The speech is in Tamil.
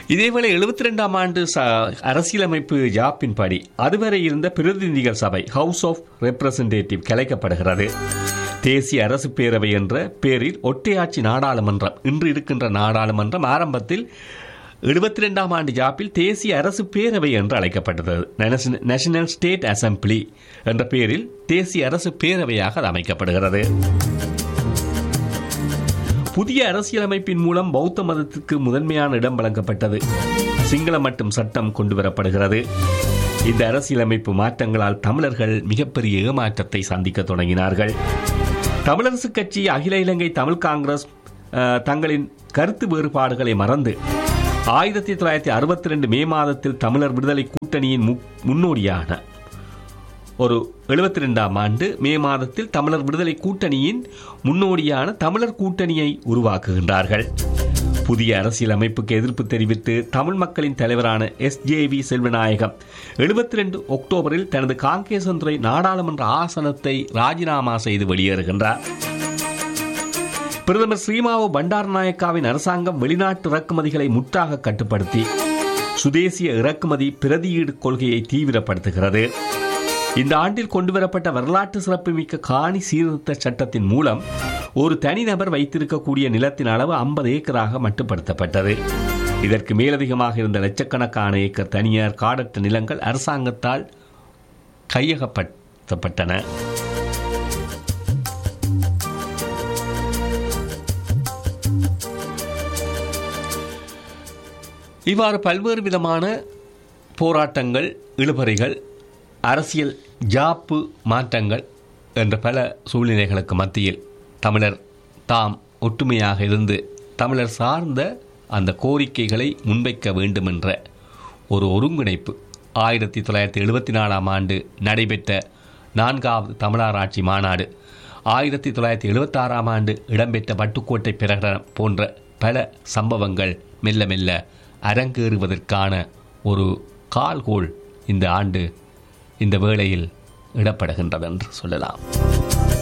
இதேவேளை எழுபத்தி ரெண்டாம் ஆண்டு ச- அரசியலமைப்பு ஜாப்பின்படி அதுவரை இருந்த பிரதிநிதிகள் சபை ஹவுஸ் ஆஃப் ரெப்ரசன்டேட்டிவ் கலைக்கப்படுகிறது தேசிய அரசு பேரவை என்ற பேரில் ஒற்றையாட்சி நாடாளுமன்றம் இன்று இருக்கின்ற நாடாளுமன்றம் ஆரம்பத்தில் எழுபத்தி ரெண்டாம் ஆண்டு ஜாப்பில் தேசிய அரசு பேரவை என்று அழைக்கப்பட்டது நேஷன- நேஷனல் ஸ்டேட் அசம்பிளி என்ற பெயரில் தேசிய அரசு பேரவையாக அது அமைக்கப்படுகிறது புதிய அரசியலமைப்பின் மூலம் பௌத்த மதத்துக்கு முதன்மையான இடம் வழங்கப்பட்டது சிங்களம் மட்டும் சட்டம் கொண்டு வரப்படுகிறது இந்த அரசியலமைப்பு மாற்றங்களால் தமிழர்கள் மிகப்பெரிய ஏமாற்றத்தை சந்திக்க தொடங்கினார்கள் தமிழரசுக் கட்சி அகில இலங்கை தமிழ் காங்கிரஸ் அஹ், தங்களின் கருத்து வேறுபாடுகளை மறந்து ஆயிரத்தி தொள்ளாயிரத்தி அறுபத்தி ரெண்டு மே மாதத்தில் தமிழர் விடுதலை கூட்டணியின் மு- முன்னோடியான ஒரு எழுபத்தி ரெண்டாம் ஆண்டு மே மாதத்தில் தமிழர் விடுதலை கூட்டணியின் முன்னோடியான தமிழர் கூட்டணியை உருவாக்குகின்றார்கள் புதிய அரசியல் அமைப்புக்கு எதிர்ப்பு தெரிவித்து தமிழ் மக்களின் தலைவரான எஸ் ஜே வி செல்வநாயகம் எழுபத்தி ரெண்டு அக்டோபரில் தனது காங்கேசந்துறை நாடாளுமன்ற ஆசனத்தை ராஜினாமா செய்து வெளியேறுகின்றார் பிரதமர் ஸ்ரீமாவோ பண்டாரநாயக்காவின் அரசாங்கம் வெளிநாட்டு இறக்குமதிகளை முற்றாக கட்டுப்படுத்தி சுதேசிய இறக்குமதி பிரதியீடு கொள்கையை தீவிரப்படுத்துகிறது இந்த ஆண்டில் கொண்டுவரப்பட்ட வரலாற்று சிறப்புமிக்க காணி சீர்திருத்த சட்டத்தின் மூலம் ஒரு தனிநபர் வைத்திருக்கக்கூடிய நிலத்தின் அளவு 50 ஏக்கராக மட்டுப்படுத்தப்பட்டது இதற்கு மேலதிகமாக இருந்த லட்சக்கணக்கான ஏக்கர் தனியார் காடற்ற நிலங்கள் அரசாங்கத்தால் கையகப்படுத்தப்பட்டன இவ்வாறு பல்வேறு விதமான போராட்டங்கள் இழுபறிகள் அரசியல் ஜாப்பு மாற்றங்கள் என்ற பல சூழ்நிலைகளுக்கு மத்தியில் தமிழர் தாம் ஒற்றுமையாக இருந்து தமிழர் சார்ந்த அந்த கோரிக்கைகளை முன்வைக்க வேண்டும் என்ற ஒரு ஒருங்கிணைப்பு ஆயிரத்தி தொள்ளாயிரத்தி எழுபத்தி நாலாம் ஆண்டு நடைபெற்ற நான்காவது தமிழராட்சி மாநாடு ஆயிரத்தி தொள்ளாயிரத்தி எழுபத்தாறாம் ஆண்டு இடம்பெற்ற வட்டுக்கோட்டை பிரகடனம் போன்ற பல சம்பவங்கள் மெல்ல மெல்ல அரங்கேறுவதற்கான ஒரு கால்கோள் இந்த ஆண்டு இந்த வேளையில் இடப்படுகின்றது என்று சொல்லலாம்